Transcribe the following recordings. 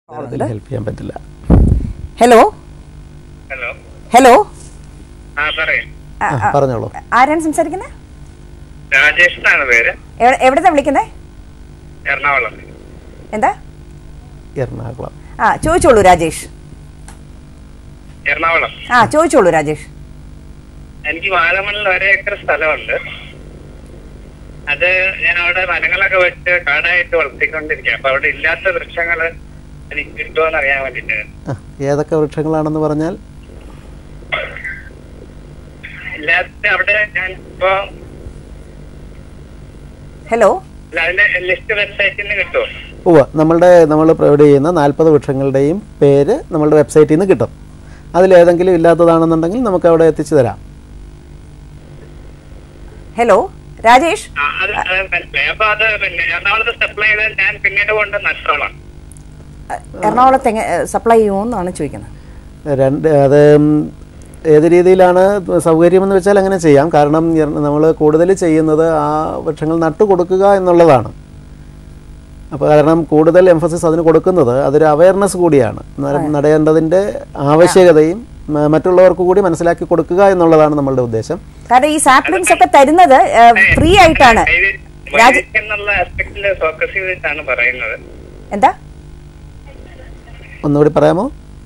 അതിൽ ഹെൽപ്പ് ചെയ്യാൻ പറ്റില്ല ഹലോ ഹലോ ഹലോ ആ പറയും ആ, ആ, പറഞ്ഞോളൂ ആരാണ് സംസാരിക്കുന്നത് രാജേഷ് എന്നാണ് പേര് എവിടുന്നാ വിളിക്കുന്നത് എറണാകുളം എന്താ എറണാകുളം ആ ചോദിച്ചോളൂ രാജേഷ് എറണാകുളം ആ ചോദിച്ചോളൂ രാജേഷ് എനിക്ക് വാഴമണ്ണിൽ ഒരേക്കർ സ്ഥലമുണ്ട് അത് ഞാൻ അവിടെ മരങ്ങളൊക്കെ വെച്ച് കാടായിട്ട് വളർത്തിക്കൊണ്ടിരിക്കുക അപ്പൊ അവിടെ ഇല്ലാത്ത വൃക്ഷങ്ങൾ എനിക്ക് കിട്ടുമോന്ന് അറിയാൻ വേണ്ടിട്ട് ആ, ഏതൊക്കെ വൃക്ഷങ്ങളാണെന്ന് പറഞ്ഞാൽ ഇല്ലാത്ത അവിടെ ഞാൻ ഇപ്പൊ ഹലോ അല്ല, അതിന്റെ ലിസ്റ്റ് വെബ്സൈറ്റിൽ നിന്ന് കിട്ടുമോ ഉവ്വ നമ്മളുടെ നമ്മൾ പ്രൊവൈഡ് ചെയ്യുന്ന നാൽപ്പത് വൃക്ഷങ്ങളുടെയും പേര് നമ്മളുടെ വെബ്സൈറ്റിൽ നിന്ന് കിട്ടും അതിലേതെങ്കിലും ഇല്ലാത്തതാണെന്നുണ്ടെങ്കിൽ നമുക്ക് അവിടെ എത്തിച്ചു തരാം ഹലോ രാജേഷ് ആ, അത് അത് മനസ്സിലായി അപ്പൊ അത് പിന്നെ എറണാകുളത്ത് സപ്ലൈ ചെയ്താൽ ഞാൻ പിന്നീട് കൊണ്ട് നഷ്ടോളാം എറണാകുളത്ത് എങ്ങനെ സപ്ലൈ ചെയ്യുമോ എന്നാണ് ചോദിക്കുന്നത് രണ്ട് അത് ഉം, ഏത് രീതിയിലാണ് സൗകര്യമെന്ന് വെച്ചാൽ അങ്ങനെ ചെയ്യാം കാരണം നമ്മൾ കൂടുതൽ ചെയ്യുന്നത് ആ വൃക്ഷങ്ങൾ നട്ടു കൊടുക്കുക എന്നുള്ളതാണ് അപ്പോൾ കാരണം കൂടുതൽ എംഫസിസ് അതിന് കൊടുക്കുന്നത് അതൊരു അവയർനെസ് കൂടിയാണ് ന- നടേണ്ടതിൻ്റെ ആവശ്യകതയും മ- മറ്റുള്ളവർക്ക് കൂടി മനസ്സിലാക്കി കൊടുക്കുക എന്നുള്ളതാണ് നമ്മളുടെ ഉദ്ദേശം കാരണം ഈ സാപ്ലിങ്സ് ഒക്കെ തരുന്നത് ഫ്രീ ആയിട്ടാണ് രാജ വൈദ്യുതി എന്നുള്ള ആസ്പെക്റ്റിൽ ഫോക്കസ് ചെയ്തിട്ടാണ് പറയുന്നത് എന്താ ഒന്നുകൂടി പറയാമോ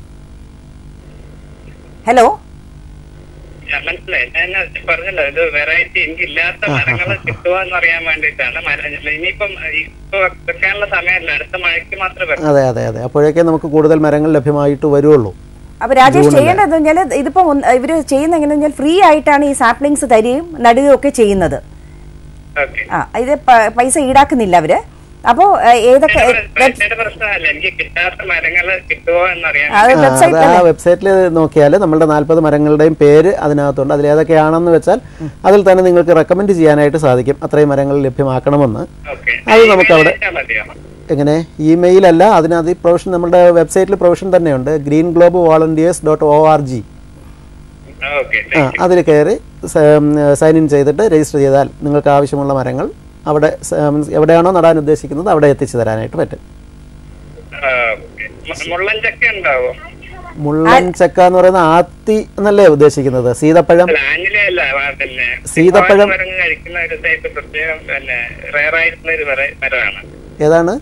ഹലോ ഞാൻ മനസ്സിലായി ഞാൻ പറഞ്ഞല്ലോ ഇത് വെറൈറ്റി എനിക്ക് ഇല്ലാത്ത മരങ്ങൾ കിട്ടുമോ എന്ന് അറിയാൻ വേണ്ടിയിട്ടാണ് മരം ഇനിയിപ്പം ഇപ്പൊ വെക്കാനുള്ള സമയമല്ല അടുത്ത മഴയ്ക്ക് മാത്രമേ വെക്കൂ അതെ അതെ അതെ അപ്പോഴേക്കേ നമുക്ക് കൂടുതൽ മരങ്ങൾ ലഭ്യമായിട്ട് വരുള്ളൂ അപ്പൊ രാജേഷ് ചെയ്യേണ്ടത് വെച്ചാൽ ഇതിപ്പം ഒന്ന് ഇവര് ചെയ്യുന്ന എങ്ങനെയാണെന്ന് വെച്ചാൽ ഫ്രീ ആയിട്ടാണ് ഈ സാപ്ലിങ്സ് തരികയും നടുകയും ഒക്കെ ചെയ്യുന്നത് ഓക്കെ ആ ഇത് പ- പൈസ ഈടാക്കുന്നില്ല അവര് അപ്പോ ഏ, ഏതൊക്കെ പൈസയുടെ പ്രശ്നമല്ല എനിക്ക് കിട്ടാത്ത മരങ്ങൾ കിട്ടുമോ എന്നറിയാൻ അത് ആ, അത് വെബ്സൈറ്റ് ആ വെബ്സൈറ്റിൽ നോക്കിയാൽ നമ്മളുടെ നാൽപ്പത് മരങ്ങളുടെയും പേര് അതിനകത്തുണ്ട് അതിൽ ഏതൊക്കെയാണെന്ന് വെച്ചാൽ അതിൽ തന്നെ നിങ്ങൾക്ക് റെക്കമെൻഡ് ചെയ്യാനായിട്ട് സാധിക്കും അത്രയും മരങ്ങൾ ലഭ്യമാക്കണമെന്ന് ഓക്കെ അത് നമുക്ക് അവിടെ മതിയോ എങ്ങനെ ഇമെയിൽ അല്ല അതിനകത്ത് ഈ പ്രൊവിഷൻ നമ്മുടെ വെബ്സൈറ്റിൽ പ്രൊവിഷൻ തന്നെയുണ്ട് green globe volunteers dot O R G okay ആ അതിൽ കയറി സൈൻ ഇൻ ചെയ്തിട്ട് രജിസ്റ്റർ ചെയ്താൽ നിങ്ങൾക്ക് ആവശ്യമുള്ള മരങ്ങൾ അവിടെ സ- എവിടെയാണോ നടാൻ ഉദ്ദേശിക്കുന്നത് അവിടെ എത്തിച്ചു തരാനായിട്ട് പറ്റും മുള്ളൻ ചക്ക ഉണ്ടാവോ മുള്ളൻ ചക്ക എന്ന് പറയുന്ന ആത്തി എന്നല്ലേ ഉദ്ദേശിക്കുന്നത് സീതപ്പഴം അല്ല ആഞ്ഞിലേ അല്ല ആ, പിന്നെ സീതപ്പഴം. മരങ്ങൾ കഴിക്കുന്ന ഒരു ടൈപ്പ് പ്രത്യേകം പിന്നെ റയർ ആയിട്ടുള്ള ഒരു മര- മരമാണ് ഏതാണ്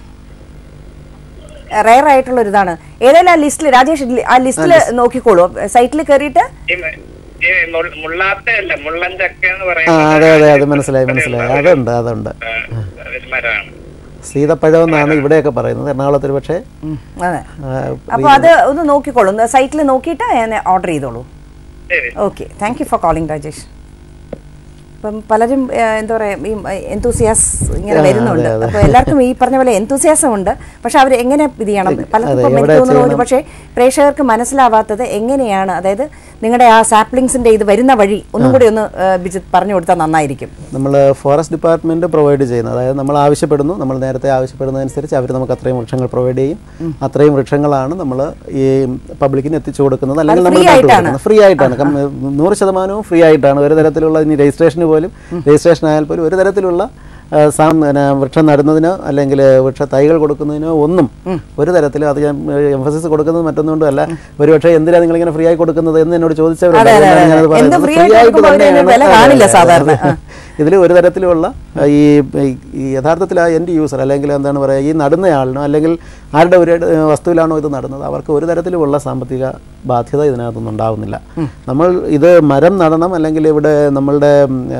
റയർ ആയിട്ടുള്ള ഒരു ഇതാണ് ഏതായാലും ആ ലിസ്റ്റിൽ രാജേഷ് ഇല്ല- ആ ലിസ്റ്റിൽ നോക്കിക്കോളൂ സൈറ്റിൽ കയറിയിട്ട് ഈ മ- ഈ മുൾ- മുള്ളാത്ത അല്ല മുള്ളൻ ചക്ക എന്ന് ആ പറയുന്നത് അതെ അതെ അത് മനസ്സിലായി മനസ്സിലായി അതുണ്ട് അതുണ്ട് ആ, ഒരു മരമാണ് സീതപ്പഴം എന്നാണ് ഇവിടെയൊക്കെ പറയുന്നത് എറണാകുളത്ത് പക്ഷേ അതെ അപ്പൊ അത് ഒന്ന് നോക്കിക്കോളൂ സൈറ്റിൽ നോക്കിയിട്ട് ഓർഡർ ചെയ്തോളൂ ശരി okay thank you for calling Rajesh ഇപ്പം പലരും ഏ, എന്താ പറയാ ഈ എന്തൂസിയാസ് ഇങ്ങനെ ആ, വരുന്നുണ്ട് അതെ, അതെ. അപ്പൊ എല്ലാവർക്കും ഈ പറഞ്ഞ പോലെ എന്തൂസിയാസം ഉണ്ട് പക്ഷെ അവർ എങ്ങനെ ഇത് ചെയ്യണം പലർക്കും അതെ, ഇപ്പം എനിക്ക് എവിടെ തോന്നുന്നു ഒരു ചെയ്യണം? പക്ഷേ പ്രേക്ഷകർക്ക് മനസ്സിലാവാത്തത് എങ്ങനെയാണ് അതായത് നിങ്ങളുടെ ആ സാപ്ലിങ്സിന്റെ ഇത് വരുന്ന വഴി ഒന്നും കൂടി ഒന്ന് ഏ, ബിജിത്ത് പറഞ്ഞു കൊടുത്താൽ നന്നായിരിക്കും നമ്മൾ ഫോറസ്റ്റ് ഡിപ്പാർട്ട്മെന്റ് പ്രൊവൈഡ് ചെയ്യുന്നത് അതായത് നമ്മൾ ആവശ്യപ്പെടുന്നു നമ്മൾ നേരത്തെ ആവശ്യപ്പെടുന്നതനുസരിച്ച് അവർ നമുക്ക് അത്രയും വൃക്ഷങ്ങൾ പ്രൊവൈഡ് ചെയ്യും അത്രയും വൃക്ഷങ്ങളാണ് നമ്മൾ ഈ പബ്ലിക്കിന് എത്തിച്ചു കൊടുക്കുന്നത് അല്ലെങ്കിൽ നമ്മൾ free ആയിട്ടാണ്. ഫ്രീ ആയിട്ടാണ് കം- നൂറ് ശതമാനവും ഫ്രീ ആയിട്ടാണ് ഒരു തരത്തിലുള്ള ഇനി രജിസ്ട്രേഷന് പോലും രജിസ്ട്രേഷൻ ആയാൽ പോലും ഒരു തരത്തിലുള്ള ആ, സാം പിന്നെ വൃക്ഷം നടുന്നതിനോ അല്ലെങ്കിൽ വൃക്ഷ തൈകൾ കൊടുക്കുന്നതിനോ ഒന്നും ഒരു തരത്തിലും അത് ഞാൻ എംഫസിസ് കൊടുക്കുന്നത് മറ്റൊന്നുകൊണ്ടും അല്ല ഒരുപക്ഷെ എന്തിനാണ് നിങ്ങളിങ്ങനെ ഫ്രീ ആയി കൊടുക്കുന്നത് എന്ന് എന്നോട് ചോദിച്ചവരുണ്ട് അതെ, അതെ, അതുകൊണ്ടാണ് അതെ. ഞാനത് എന്ത് പറയുന്നത്. free Free ആയിട്ട് ആയിട്ട് കൊടുക്കുമ്പോൾ അതിന് തന്നെയാണ്. വില അതെ, കാണില്ല അതെ, സാധാരണ. അതെ. ഇതിൽ ഒരു തരത്തിലുള്ള ഈ ഈ യഥാർത്ഥത്തിൽ ആ എൻഡ് യൂസർ അല്ലെങ്കിൽ എന്താണ് പറയുക ഈ നടുന്നയാളിനോ അല്ലെങ്കിൽ ആരുടെ ഒരു ഏഹ്, വസ്തുവിലാണോ ഇത് നടുന്നത് അവർക്ക് ഒരു തരത്തിലുമുള്ള സാമ്പത്തിക ബാധ്യത ഇതിനകത്തൊന്നും ഉണ്ടാവുന്നില്ല നമ്മൾ ഇത് മരം നടണം അല്ലെങ്കിൽ ഇവിടെ നമ്മളുടെ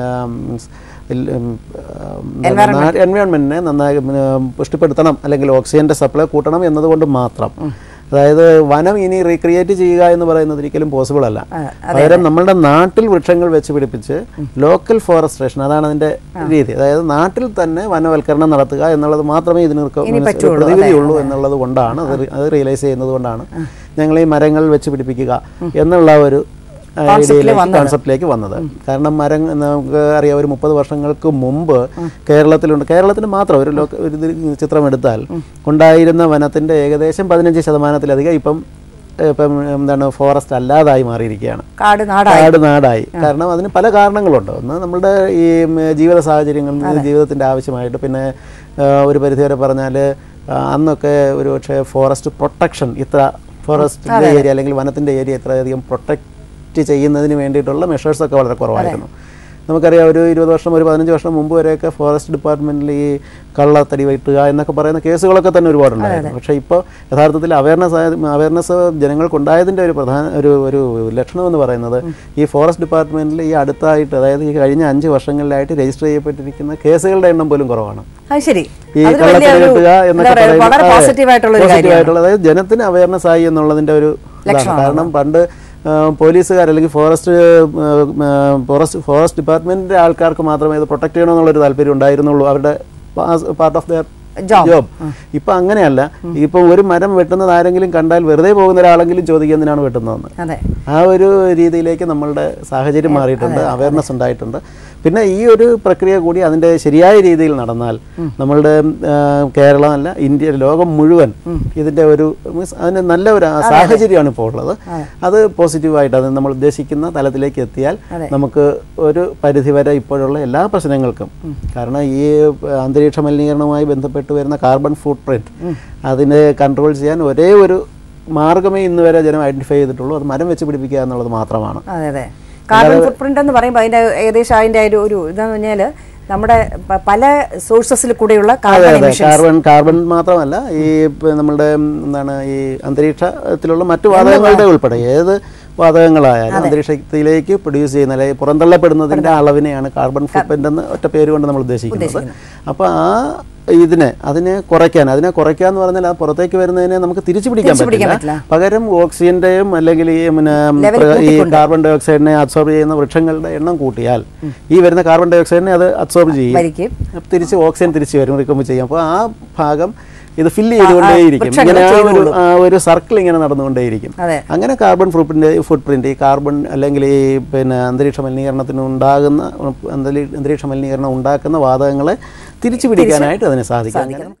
എൻവയോൺമെന്റിനെ നന്നായി ഉം, പുഷ്ടിപ്പെടുത്തണം അല്ലെങ്കിൽ ഓക്സിജന്റെ സപ്ലൈ കൂട്ടണം എന്നതുകൊണ്ട് മാത്രം അതായത് വനം ഇനി റീക്രിയേറ്റ് ചെയ്യുക എന്ന് പറയുന്നത് ഒരിക്കലും പോസിബിൾ അല്ല പകരം നമ്മളുടെ നാട്ടിൽ വൃക്ഷങ്ങൾ വെച്ച് പിടിപ്പിച്ച് ലോക്കൽ ഫോറസ്ട്രേഷൻ അതാണ് അതിന്റെ രീതി അതായത് നാട്ടിൽ തന്നെ വനവൽക്കരണം നടത്തുക എന്നുള്ളത് മാത്രമേ ഇതിന് റിക്ക- പറ്റുള്ളൂ, പ്രതിവിധിയുള്ളൂ എന്നുള്ളത് കൊണ്ടാണ് അത് റി- അത് റിയലൈസ് ചെയ്യുന്നത് കൊണ്ടാണ് ഞങ്ങൾ ഈ മരങ്ങൾ വെച്ച് പിടിപ്പിക്കുക എന്നുള്ള ഒരു ആ, ഐഡിയയിലേക്ക് കോൺസെപ്റ്റിലേക്ക് വന്നത് കാരണം മരം നമുക്ക് അറിയാം ഒരു മുപ്പത് വർഷങ്ങൾക്ക് മുമ്പ് കേരളത്തിലുണ്ട് കേരളത്തിന് മാത്രം ഒരു ലോക ഒരു ഇത് ചിത്രം എടുത്താൽ ഉണ്ടായിരുന്ന വനത്തിന്റെ ഏകദേശം പതിനഞ്ച് ശതമാനത്തിലധികം ഇപ്പം ഇപ്പം എന്താണ് ഫോറസ്റ്റ് അല്ലാതായി മാറിയിരിക്കുകയാണ് കാട് നാടായി കാട് നാടായി കാരണം അതിന് പല കാരണങ്ങളുണ്ട് ഒന്ന് നമ്മുടെ ഈ ഉം, ജീവിത സാഹചര്യങ്ങൾ ജീവിതത്തിന്റെ ആവശ്യമായിട്ട് പിന്നെ ആ, ഒരു പരിധിവരെ പറഞ്ഞാൽ ആ, അന്നൊക്കെ ഒരു പക്ഷേ ഫോറസ്റ്റ് പ്രൊട്ടക്ഷൻ ഇത്ര ഫോറസ്റ്റിൻ്റെ ഏരിയ അല്ലെങ്കിൽ വനത്തിൻ്റെ ഏരിയ ഇത്രയധികം പ്രൊട്ടക്റ്റ് ചെയ്യുന്നതിന് വേണ്ടിയിട്ടുള്ള മെഷേഴ്സൊക്കെ വളരെ കുറവായിരുന്നു നമുക്കറിയാം ഒരു ഇരുപത് വർഷം ഒരു പതിനഞ്ച് വർഷം മുമ്പ് വരെയൊക്കെ ഫോറസ്റ്റ് ഡിപ്പാർട്ട്മെന്റിൽ ഈ കള്ളത്തടി വെട്ടുക എന്നൊക്കെ പറയുന്ന കേസുകളൊക്കെ തന്നെ ഒരുപാടുണ്ടായിരുന്നു പക്ഷേ ഇപ്പോൾ യഥാർത്ഥത്തിൽ അവയർനെസ് അവയർനെസ് ജനങ്ങൾക്കുണ്ടായതിൻ്റെ ഒരു പ്രധാന ഒരു ഒരു ലക്ഷണം എന്ന് പറയുന്നത് ഈ ഫോറസ്റ്റ് ഡിപ്പാർട്ട്മെന്റിൽ ഈ അടുത്തായിട്ട് അതായത് ഈ കഴിഞ്ഞ അഞ്ച് വർഷങ്ങളിലായിട്ട് രജിസ്റ്റർ ചെയ്യപ്പെട്ടിരിക്കുന്ന കേസുകളുടെ എണ്ണം പോലും കുറവാണ് അത് ശരി ഈ അതൊരു കള്ളത്തടി വലിയൊരു വെട്ടുക എന്താ എന്നൊക്കെ പറയാ, പറയുന്നത് വളരെ അതെ, പോസിറ്റീവ് ആയിട്ടുള്ള ഒരു positive കാര്യമാണ് ആയിട്ടുള്ള അതായത് ജനത്തിന് അവയർനെസ് ആയി എന്നുള്ളതിന്റെ ഒരു ഇതാണ് കാരണം പണ്ട് ആ, പോലീസുകാർ അല്ലെങ്കിൽ ഫോറസ്റ്റ് ആ, ആ, ഫോറസ്റ്റ് ഫോറസ്റ്റ് ഡിപ്പാർട്ട്മെന്റിന്റെ ആൾക്കാർക്ക് മാത്രമേ ഇത് പ്രൊട്ടക്ട് ചെയ്യണമെന്നുള്ളൊരു താല്പര്യം ഉണ്ടായിരുന്നുള്ളൂ അവരുടെ part of their Job. Job ഇപ്പൊ അങ്ങനെയല്ല ഇപ്പൊ ഒരു മരം വെട്ടുന്നത് ആരെങ്കിലും കണ്ടാൽ വെറുതെ പോകുന്ന ഒരാളെങ്കിലും ചോദിക്കുക എന്തിനാണ് വെട്ടുന്നതെന്ന് അതെ ആ ഒരു രീതിയിലേക്ക് നമ്മളുടെ സാഹചര്യം മാറിയിട്ടുണ്ട് അവയർനെസ് ഉണ്ടായിട്ടുണ്ട് പിന്നെ ഈ ഒരു പ്രക്രിയ കൂടി അതിൻ്റെ ശരിയായ രീതിയിൽ നടന്നാൽ നമ്മളുടെ ആ, കേരളം അല്ല ഇന്ത്യ ലോകം മുഴുവൻ ഇതിൻ്റെ ഒരു മീൻസ് അതിന് നല്ല ഒരു ആ സാഹചര്യമാണ് ഇപ്പോൾ ഉള്ളത് അത് പോസിറ്റീവായിട്ട് അത് നമ്മൾ ഉദ്ദേശിക്കുന്ന തലത്തിലേക്ക് എത്തിയാൽ നമുക്ക് ഒരു പരിധിവരെ ഇപ്പോഴുള്ള എല്ലാ പ്രശ്നങ്ങൾക്കും കാരണം ഈ അന്തരീക്ഷ മലിനീകരണവുമായി ബന്ധപ്പെട്ട് വരുന്ന കാർബൺ ഫുട് പ്രിന്റ് അതിനെ കൺട്രോൾ ചെയ്യാൻ ഒരേ ഒരു മാർഗമേ ഇന്ന് വരെ ജനം ഐഡന്റിഫൈ ചെയ്തിട്ടുള്ളൂ അത് മരം വെച്ച് പിടിപ്പിക്കുക എന്നുള്ളത് മാത്രമാണ് അതെ അതെ കാർബൺ ഫുട് പ്രിന്റ് എന്ന് പറയുമ്പോൾ അതിന്റെ ഏകദേശം അതിന്റെ ഒരു ഒരു ഇതെന്ന് പറഞ്ഞാൽ നമ്മുടെ പ- പല സോഴ്സസിൽ കൂടെയുള്ള അതെ കാർബൺ അതെ എമിഷൻ കാർബൺ കാർബൺ മാത്രമല്ല ഈ ഇപ്പ നമ്മളുടെ ഉം, എന്താണ് ഈ അന്തരീക്ഷത്തിലുള്ള മറ്റു വാതകങ്ങളുടെ ഉൾപ്പെടെ ഏത് വാതകങ്ങളായാലും അന്തരീക്ഷത്തിലേക്ക് പ്രൊഡ്യൂസ് ചെയ്യുന്ന അല്ലെങ്കിൽ പുറന്തള്ളപ്പെടുന്നതിന്റെ അളവിനെയാണ് കാർബൺ ഫുട്പ്രിന്റ് എന്ന് ഒറ്റ പേര് കൊണ്ട് നമ്മൾ ഉദ്ദേശിക്കുന്നത് അപ്പോൾ ആ ഇതിനെ അതിനെ കുറയ്ക്കാൻ അതിനെ കുറയ്ക്കുക എന്ന് പറഞ്ഞാൽ ആ പുറത്തേക്ക് വരുന്നതിനെ നമുക്ക് തിരിച്ചു പിടിക്കാൻ പിടിക്കാൻ പറ്റില്ല പകരം ഓക്സിജന്റെയും അല്ലെങ്കിൽ ഈ പിന്നെ Level ഈ കാർബൺ ഡൈ ഓക്സൈഡിനെ അബ്സോർബ് ചെയ്യുന്ന വൃക്ഷങ്ങളുടെ എണ്ണം കൂട്ടിയാൽ ഈ വരുന്ന കാർബൺ ഡൈ ഓക്സൈഡിനെ അത് അബ്സോർബ് ചെയ്യും വലിക്കും അപ്പൊ തിരിച്ച് ഓക്സിജൻ തിരിച്ച് വരും റിക്കമ്പ് ചെയ്യും അപ്പോൾ ആ ഭാഗം ഇത് ഫില്ല് ചെയ്തുകൊണ്ടേയിരിക്കും വൃക്ഷങ്ങൾ ഇങ്ങനെ ആ ഒരു ചെയ്തുകൊള്ളും. ആ ഒരു സർക്കിൾ ഇങ്ങനെ നടന്നുകൊണ്ടേയിരിക്കും അതെ അങ്ങനെ കാർബൺ ഫുട്പ്രിന്റ് ഫുട് പ്രിന്റ് ഈ കാർബൺ അല്ലെങ്കിൽ ഈ പിന്നെ അന്തരീക്ഷ മലിനീകരണത്തിന് ഉണ്ടാകുന്ന അന്തരീ- അന്തരീക്ഷ മലിനീകരണം ഉണ്ടാക്കുന്ന വാതകങ്ങളെ തിരിച്ചു പിടിക്കാനായിട്ട് അതിന് സാധിക്കും അങ്ങനെ